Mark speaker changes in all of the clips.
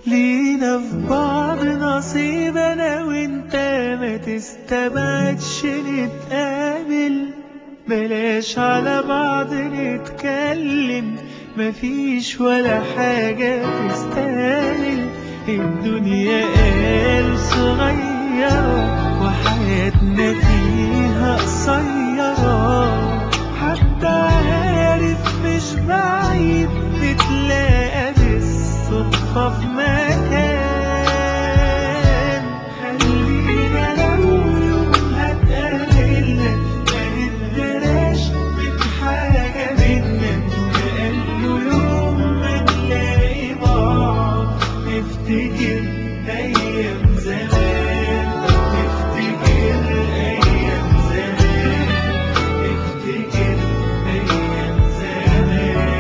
Speaker 1: لينا في بعض نصيب انا وانت ما تستبعدش نتقابل بلاش على بعض نتكلم مفيش ولا حاجة تستاهل الدنيا قال صغيرة وحياتنا فيها قصيرة حتى عارف مش بعيد نتلاقى بالصدفة في مكان خلينا لو يوم هتقابلنا ما نتدراش من حاجة بينا لأنه يوم ما نلاقي بعض نفتكر أيام زمان نفتكر أيام زمان نفتكر أيام زمان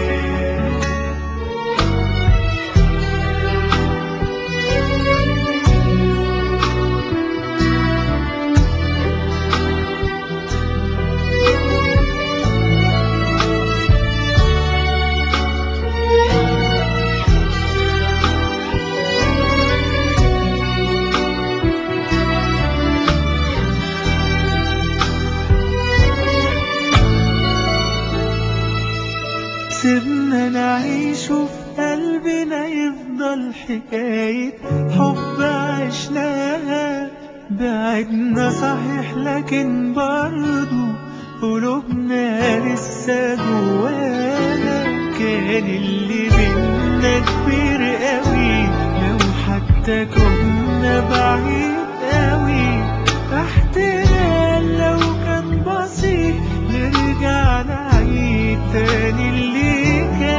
Speaker 1: سيبنا نعيش وفي قلبنا يفضل حكاية حب عشناها بعدنا صحيح لكن برضو قلوبنا لسه جواها كان اللي بينا كبير قوي لو حتى كنا بعيد قوي احتمال لو كان بسيط نرجع نعيد تاني اللي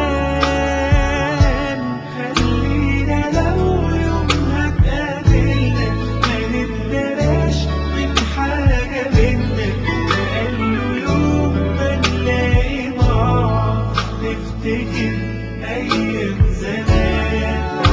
Speaker 1: كان خلينا لو يوم هتقابلنا ما نتدراش من حاجة بينا لأنه يوم ما نلاقي بعض نفتكر أيام زمان